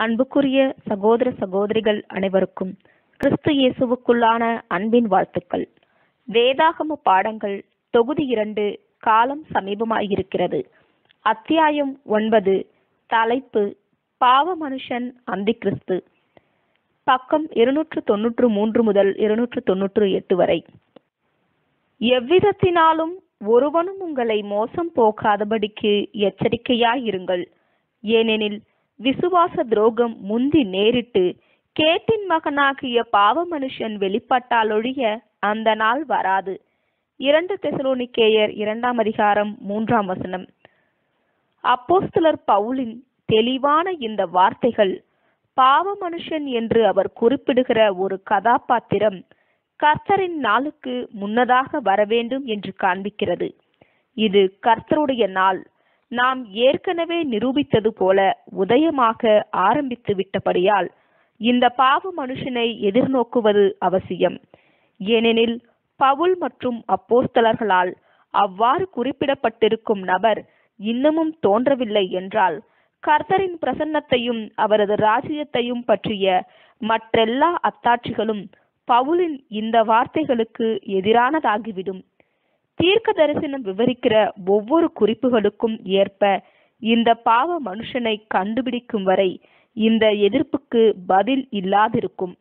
அன்புக்குரிய சகோதர சகோதரிகள் அனைவருக்கும் கிறிஸ்து இயேசுவுக்குள்ளான அன்பின் வாழ்த்துக்கள் வேதாகம பாடங்கள் தொகுதி இரண்டு காலம் சமீபமாயிருக்கிறது அத்தியாயம் ஒன்பது தலைப்பு பாவ மனுஷன் அந்தி கிறிஸ்து பக்கம் இருநூற்று தொன்னூற்று மூன்று முதல் இருநூற்று தொன்னூற்று எட்டு வரை எவ்விதத்தினாலும் ஒருவனும் உங்களை மோசம் போக்காதபடிக்கு எச்சரிக்கையாயிருங்கள் ஏனெனில் விசுவாச துரோகம் முந்தி நேரிட்டு கேட்டின் மகனாகிய பாவ மனுஷன் வெளிப்பட்டாலொழிய அந்த நாள் வராது இரண்டு தெசலோனிக்கேயர் இரண்டாம் அதிகாரம் மூன்றாம் வசனம் அப்போஸ்தலர் பவுலின் தெளிவான இந்த வார்த்தைகள் பாவ மனுஷன் என்று அவர் குறிப்பிடுகிற ஒரு கதாபாத்திரம் கர்த்தரின் நாளுக்கு முன்னதாக வரவேண்டும் என்று காண்பிக்கிறது இது கர்த்தருடைய நாள் நாம் ஏற்கனவே நிரூபித்தது போல உதயமாக ஆரம்பித்து விட்டபடியால் இந்த பாவ மனுஷனை எதிர்நோக்குவது அவசியம் ஏனெனில் பவுல் மற்றும் அப்போஸ்தலர்களால் அவ்வாறு குறிப்பிடப்பட்டிருக்கும் நபர் இன்னமும் தோன்றவில்லை என்றால் கர்த்தரின் பிரசன்னத்தையும் அவரது ராஜ்யத்தையும் பற்றிய மற்றெல்லா அத்தாட்சிகளும் பவுலின் இந்த வார்த்தைகளுக்கு எதிரானதாகிவிடும் தீர்க்க தரிசனம் விவரிக்கிற ஒவ்வொரு குறிப்புகளுக்கும் ஏற்ப இந்த பாவ மனுஷனை கண்டுபிடிக்கும் வரை இந்த எதிர்ப்புக்கு பதில் இல்லாதிருக்கும்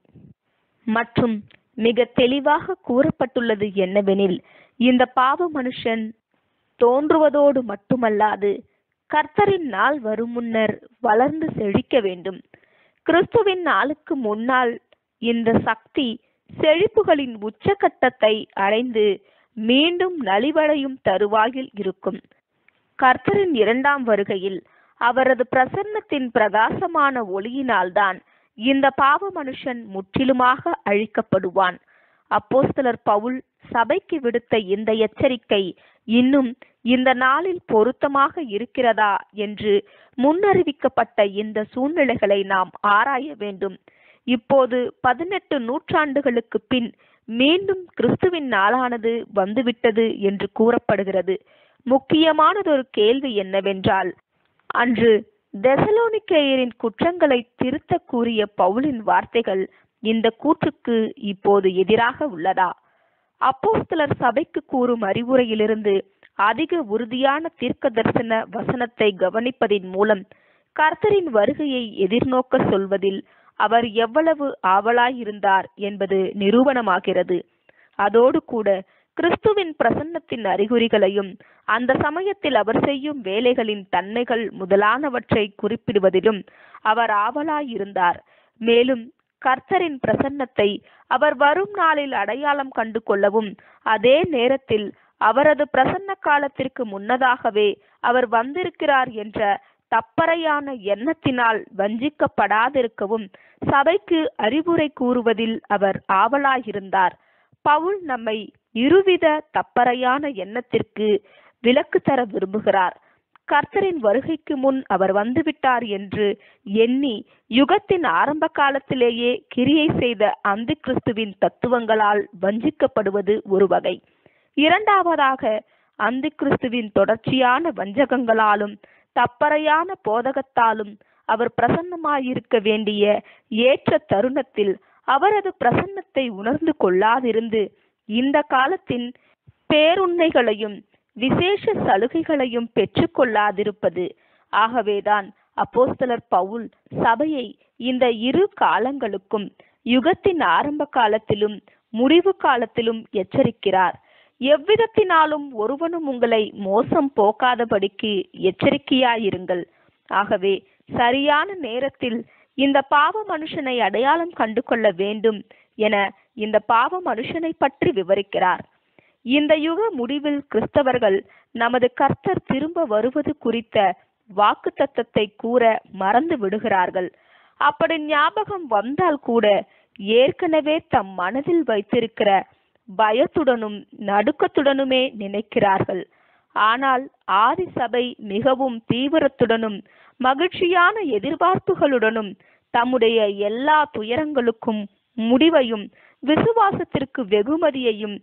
மற்றும் மிக தெளிவாக கூறப்பட்டுள்ளது என்னவெனில் இந்த பாவ மனுஷன் தோன்றுவதோடு மட்டுமல்லாது கர்த்தரின் நாள் வரும் முன்னர் வளர்ந்து செழிக்க வேண்டும் கிறிஸ்துவின் நாளுக்கு முன்னால் இந்த சக்தி செழிப்புகளின் உச்சகட்டத்தை அடைந்து மீண்டும் நலிவடையும் தருவாயில் இருக்கும் கர்த்தரின் இரண்டாம் வருகையில் அவரது பிரசன்னத்தின் பிரகாசமான ஒளியினால்தான் இந்த பாவ மனுஷன் முற்றிலுமாக அழிக்கப்படுவான் அப்போஸ்தலர் பவுல் சபைக்கு விடுத்த இந்த எச்சரிக்கை இன்னும் இந்த நாளில் பொருத்தமாக இருக்கிறதா என்று முன்னறிவிக்கப்பட்ட இந்த சூழ்நிலைகளை நாம் ஆராய வேண்டும் இப்போது பதினெட்டு நூற்றாண்டுகளுக்கு பின் மீண்டும் கிறிஸ்துவின் நாளானது வந்துவிட்டது என்று கூறப்படுகிறது முக்கியமானதொரு கேள்வி என்னவென்றால் அன்று தெசலோனிக்கேயரின் குற்றங்களை திருத்த கூறிய பவுலின் வார்த்தைகள் இந்த கூற்றுக்கு இப்போது எதிராக உள்ளதா அப்போஸ்தலர் சபைக்கு கூறும் அறிவுரையிலிருந்து அதிக உறுதியான தீர்க்க தரிசன வசனத்தை கவனிப்பதின் மூலம் கர்த்தரின் வருகையை எதிர்நோக்க சொல்வதில் அவர் எவ்வளவு ஆவலாயிருந்தார் என்பது நிரூபணமாகிறது அதோடு கூட கிறிஸ்துவின் பிரசன்னத்தின் அறிகுறிகளையும் அந்த சமயத்தில் அவர் செய்யும் வேலைகளின் தன்மைகள் முதலானவற்றை குறிப்பிடுவதிலும் அவர் ஆவலாயிருந்தார் மேலும் கர்த்தரின் பிரசன்னத்தை அவர் வரும் நாளில் அடையாளம் கண்டு கொள்ளவும் அதே நேரத்தில் அவரது பிரசன்ன காலத்திற்கு முன்னதாகவே அவர் வந்திருக்கிறார் என்ற தப்பறையான எண்ணத்தினால் வஞ்சிக்கப்படாதிருக்கவும் சபைக்கு அறிவுரை கூறுவதில் அவர் ஆவலாயிருந்தார் பவுல் நம்மை இருவித தப்பறையான எண்ணத்திற்கு விலக்கு தர விரும்புகிறார் கர்த்தரின் வருகைக்கு முன் அவர் வந்துவிட்டார் என்று எண்ணி யுகத்தின் ஆரம்ப காலத்திலேயே கிரியை செய்த அந்த கிறிஸ்துவின் தத்துவங்களால் வஞ்சிக்கப்படுவது ஒரு வகை இரண்டாவதாக அந்த கிறிஸ்துவின் தொடர்ச்சியான வஞ்சகங்களாலும் தப்பறையான போதகத்தாலும் அவர் பிரசன்னமாயிருக்க வேண்டிய ஏற்ற தருணத்தில் அவரது பிரசன்னத்தை உணர்ந்து கொள்ளாதிருந்து இந்த காலத்தின் பேருண்மைகளையும் விசேஷ சலுகைகளையும் பெற்றுக்கொள்ளாதிருப்பது ஆகவேதான் அப்போஸ்தலர் பவுல் சபையை இந்த இரு காலங்களுக்கும் யுகத்தின் ஆரம்ப காலத்திலும் முடிவு காலத்திலும் எச்சரிக்கிறார் எவ்விதத்தினாலும் ஒருவனும் உங்களை மோசம் போக்காதபடிக்கு எச்சரிக்கையாயிருங்கள் ஆகவே சரியான நேரத்தில் இந்த பாவ மனுஷனை அடையாளம் கண்டு கொள்ள வேண்டும் என இந்த பாவ மனுஷனை பற்றி விவரிக்கிறார் இந்த யுக முடிவில் கிறிஸ்தவர்கள் நமது கர்த்தர் திரும்ப வருவது குறித்த வாக்கு தத்தத்தை கூற மறந்து விடுகிறார்கள் அப்படி ஞாபகம் வந்தால் கூட ஏற்கனவே தம் மனதில் வைத்திருக்கிற பயத்துடனும் நடுக்கத்துடனுமே நினைக்கிறார்கள் ஆனால் ஆதி சபை மிகவும் தீவிரத்துடனும் மகிழ்ச்சியான எதிர்பார்ப்புகளுடனும் தம்முடைய எல்லா துயரங்களுக்கும் முடிவையும் விசுவாசத்திற்கு வெகுமதியையும்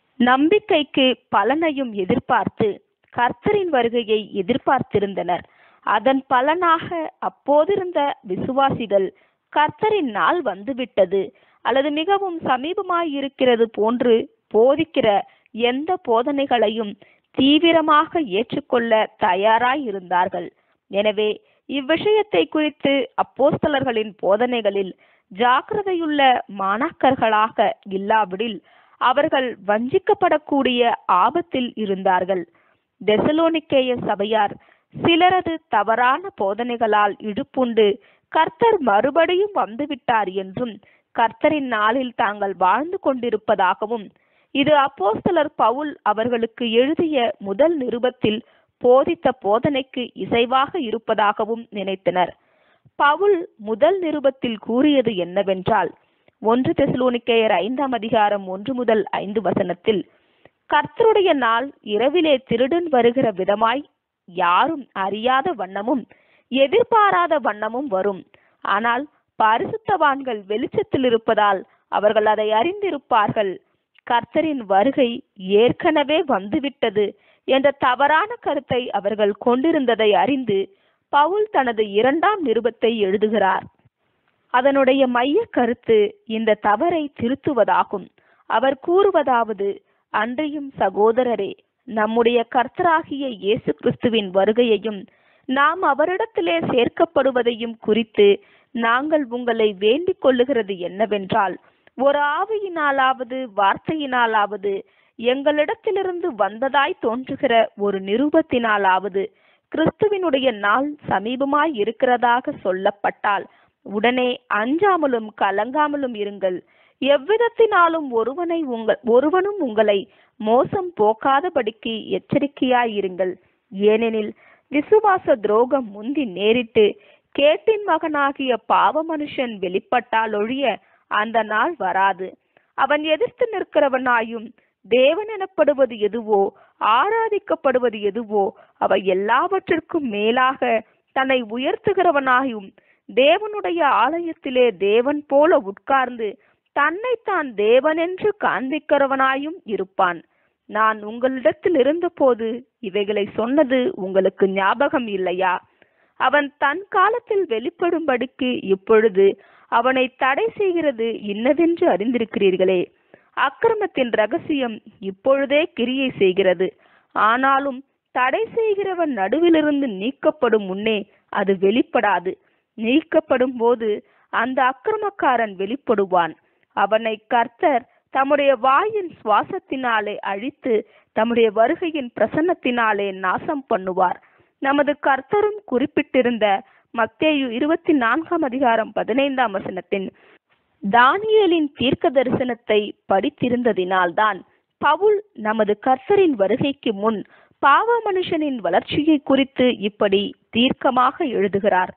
நம்பிக்கைக்கு பலனையும் எதிர்பார்த்து கர்த்தரின் வருகையை எதிர்பார்த்திருந்தனர் அதன் பலனாக அப்போதிருந்த விசுவாசிகள் கர்த்தரின் நாள் வந்துவிட்டது அல்லது மிகவும் சமீபமாய் இருக்கிறது போன்று போதிக்கிற எந்த போதனைகளையும் தீவிரமாக ஏற்றுக்கொள்ள தயாராய் இருந்தார்கள் எனவே இவ்விஷயத்தை குறித்து அப்போஸ்தலர்களின் போதனைகளில் ஜாக்கிரதையுள்ள மாணாக்கர்களாக இல்லாவிடில் அவர்கள் வஞ்சிக்கப்படக்கூடிய ஆபத்தில் இருந்தார்கள் தெசலோனிக்கேய சபையார் சிலரது தவறான போதனைகளால் இடுப்புண்டு கர்த்தர் மறுபடியும் வந்துவிட்டார் என்றும் கர்த்தரின் நாளில் தாங்கள் வாழ்ந்து கொண்டிருப்பதாகவும் இது அப்போஸ்தலர் பவுல் அவர்களுக்கு எழுதிய முதல் நிருபத்தில் போதித்த போதனைக்கு இசைவாக இருப்பதாகவும் நினைத்தனர் பவுல் முதல் நிருபத்தில் கூறியது என்னவென்றால் ஒன்று தெசலோனிக்கேயர் ஐந்தாம் அதிகாரம் ஒன்று முதல் ஐந்து வசனத்தில் கர்த்தருடைய நாள் இரவிலே திருடன் வருகிற விதமாய் யாரும் அறியாத வண்ணமும் எதிர்பாராத வண்ணமும் வரும் ஆனால் பரிசுத்தவான்கள் வெளிச்சத்தில் இருப்பதால் அவர்கள் அதை அறிந்திருப்பார்கள் கர்த்தரின் வருகை ஏற்கனவே வந்துவிட்டது என்ற தவறான கருத்தை அவர்கள் கொண்டிருந்ததை அறிந்து பவுல் தனது இரண்டாம் நிருபத்தை எழுதுகிறார் அதனுடைய மைய கருத்து இந்த தவறை திருத்துவதாகும் அவர் கூறுவதாவது அன்றியும் சகோதரரே நம்முடைய கர்த்தராகிய இயேசு கிறிஸ்துவின் வருகையையும் நாம் அவரிடத்திலே சேர்க்கப்படுவதையும் குறித்து நாங்கள் உங்களை வேண்டிக் கொள்ளுகிறது என்னவென்றால் ஒரு ஆவியினாலாவது வார்த்தையினாலாவது எங்களிடத்திலிருந்து வந்ததாய் தோன்றுகிற ஒரு நிருபத்தினாலாவது கிறிஸ்துவினுடைய நாள் சமீபமாய் இருக்கிறதாக சொல்லப்பட்டால் உடனே அஞ்சாமலும் கலங்காமலும் இருங்கள் எவ்விதத்தினாலும் ஒருவனை உங்கள் ஒருவனும் உங்களை மோசம் போக்காதபடிக்கு எச்சரிக்கையாயிருங்கள் ஏனெனில் விசுவாச துரோகம் முந்தி நேரிட்டு கேட்டின் மகனாகிய பாவ மனுஷன் வெளிப்பட்டால் ஒழிய அந்த நாள் வராது அவன் எதிர்த்து நிற்கிறவனாயும் தேவன் எனப்படுவது எதுவோ ஆராதிக்கப்படுவது எதுவோ அவை எல்லாவற்றிற்கும் மேலாக தன்னை உயர்த்துகிறவனாயும் தேவனுடைய ஆலயத்திலே தேவன் போல உட்கார்ந்து தன்னைத்தான் தேவனென்று காண்பிக்கிறவனாயும் இருப்பான் நான் உங்களிடத்தில் இருந்தபோது இவைகளை சொன்னது உங்களுக்கு ஞாபகம் இல்லையா அவன் தன் காலத்தில் வெளிப்படும்படிக்கு இப்பொழுது அவனை தடை செய்கிறது இன்னதென்று அறிந்திருக்கிறீர்களே அக்கிரமத்தின் ரகசியம் இப்பொழுதே கிரியை செய்கிறது ஆனாலும் தடை செய்கிறவன் நடுவிலிருந்து நீக்கப்படும் முன்னே அது வெளிப்படாது நீக்கப்படும் போது அந்த அக்கிரமக்காரன் வெளிப்படுவான் அவனை கர்த்தர் தம்முடைய வாயின் சுவாசத்தினாலே அழித்து தம்முடைய வருகையின் பிரசன்னத்தினாலே நாசம் பண்ணுவார் நமது கர்த்தரும் குறிப்பிட்டிருந்த மத்தேயு இருபத்தி நான்காம் அதிகாரம் பதினைந்தாம் வசனத்தின் தானியேலின் தீர்க்க தரிசனத்தை படித்திருந்ததினால்தான் பவுல் நமது கர்த்தரின் வருகைக்கு முன் பாவ மனுஷனின் வளர்ச்சியை குறித்து இப்படி தீர்க்கமாக எழுதுகிறார்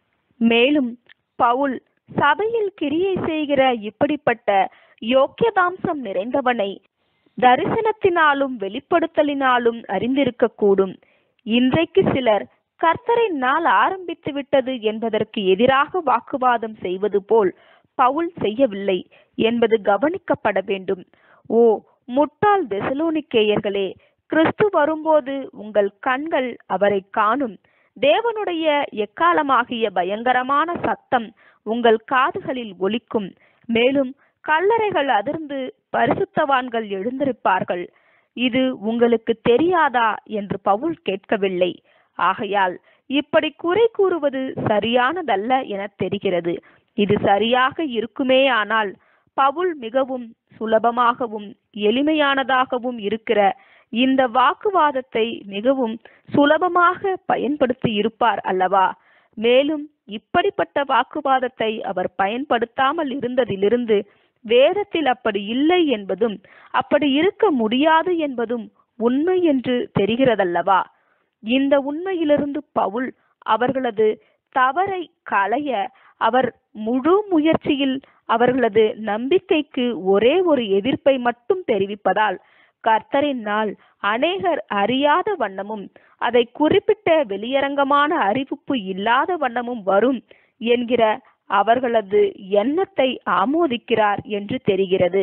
மேலும் பவுல் சபையில் கிரியை செய்கிற இப்படிப்பட்ட யோக்கியதாம்சம் நிறைந்தவனை தரிசனத்தினாலும் வெளிப்படுத்தலினாலும் அறிந்திருக்கக்கூடும் இன்றைக்கு சிலர் கர்த்தரின் நாள் ஆரம்பித்து விட்டது என்பதற்கு எதிராக வாக்குவாதம் செய்வது போல் பவுல் செய்யவில்லை என்பது கவனிக்கப்பட வேண்டும் ஓ முட்டாள் தெசலோனிக்கேயர்களே கிறிஸ்து வரும்போது உங்கள் கண்கள் அவரை காணும் தேவனுடைய எக்காலமாகிய பயங்கரமான சத்தம் உங்கள் காதுகளில் ஒலிக்கும் மேலும் கல்லறைகள் அதிர்ந்து பரிசுத்தவான்கள் எழுந்திருப்பார்கள் இது உங்களுக்கு தெரியாதா என்று பவுல் கேட்கவில்லை ஆகையால் இப்படி குறை கூறுவது சரியானதல்ல என தெரிகிறது இது சரியாக இருக்குமே ஆனால் பவுல் மிகவும் சுலபமாகவும் எளிமையானதாகவும் இருக்கிற இந்த வாக்குவாதத்தை மிகவும் சுலபமாக பயன்படுத்தி இருப்பார் அல்லவா மேலும் இப்படிப்பட்ட வாக்குவாதத்தை அவர் பயன்படுத்தாமல் இருந்ததிலிருந்து வேதத்தில் அப்படி இல்லை என்பதும் அப்படி இருக்க முடியாது என்பதும் உண்மை என்று தெரிகிறதல்லவா இந்த உண்மையிலிருந்து பவுல் அவர்களது தவறை களைய அவர் முழு முயற்சியில் அவர்களது நம்பிக்கைக்கு ஒரே ஒரு எதிர்ப்பை மட்டும் தெரிவிப்பதால் கர்த்தரின் நாள் அநேகர் அறியாத வண்ணமும் அதை குறிப்பிட்ட வெளியரங்கமான அறிவிப்பு இல்லாத வண்ணமும் வரும் என்கிற அவர்களது எண்ணத்தை ஆமோதிக்கிறார் என்று தெரிகிறது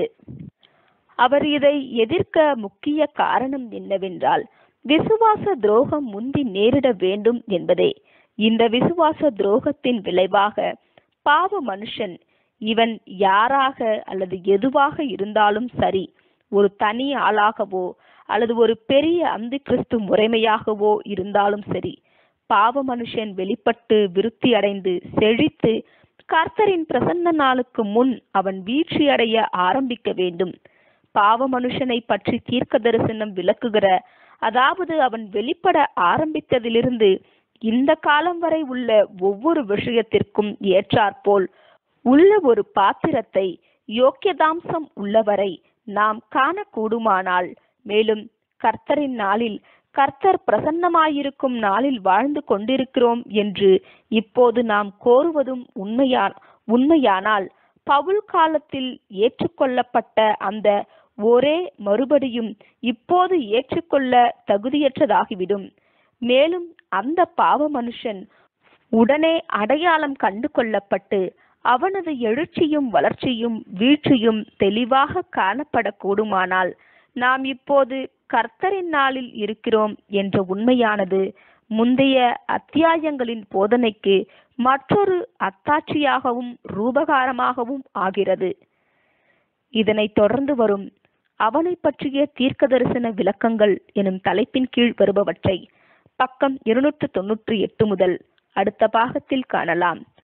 அவர் இதை எதிர்க்க முக்கிய காரணம் என்னவென்றால் விசுவாச துரோகம் முந்தி நேரிட வேண்டும் என்பதே இந்த விசுவாச துரோகத்தின் விளைவாக பாவ மனுஷன் இவன் யாராக அல்லது எதுவாக இருந்தாலும் சரி ஒரு தனி ஆளாகவோ அல்லது ஒரு பெரிய அந்தி கிறிஸ்து முறைமையாகவோ இருந்தாலும் சரி பாவ மனுஷன் வெளிப்பட்டு விருத்தி அடைந்து செழித்து கர்த்தரின் பிரசன்ன நாளுக்கு முன் அவன் வீழ்ச்சி அடைய ஆரம்பிக்க வேண்டும் பாவ மனுஷனை பற்றி தீர்க்க தரிசனம் விளக்குகிற அதாவது அவன் வெளிப்பட ஆரம்பித்ததிலிருந்து இந்த காலம் வரை உள்ள ஒவ்வொரு விஷயத்திற்கும் ஏற்றாற்போல் உள்ள ஒரு பாத்திரத்தை யோக்கியதாம்சம் உள்ளவரை நாம் காணக்கூடுமானால் மேலும் கர்த்தரின் நாளில் கர்த்தர் பிரசன்னமாயிருக்கும் நாளில் வாழ்ந்து கொண்டிருக்கிறோம் என்று இப்போது நாம் கோருவதும் உண்மையா உண்மையானால் பவுல் காலத்தில் ஏற்றுக்கொள்ளப்பட்ட அந்த ஒரே மறுபடியும் இப்போது ஏற்றுக்கொள்ள தகுதியற்றதாகிவிடும் மேலும் அந்த பாவ மனுஷன் உடனே அடையாளம் கண்டு கொள்ளப்பட்டு அவனது எழுச்சியும் வளர்ச்சியும் வீழ்ச்சியும் தெளிவாக காணப்படக்கூடுமானால் நாம் இப்போது கர்த்தரின் நாளில் இருக்கிறோம் என்ற உண்மையானது முந்தைய அத்தியாயங்களின் போதனைக்கு மற்றொரு அத்தாட்சியாகவும் ரூபகாரமாகவும் ஆகிறது இதனைத் தொடர்ந்து வரும் அவனை பற்றிய தீர்க்க தரிசன விளக்கங்கள் எனும் தலைப்பின் கீழ் வருபவற்றை பக்கம் இருநூற்று தொன்னூற்றி எட்டு முதல் அடுத்த பாகத்தில் காணலாம்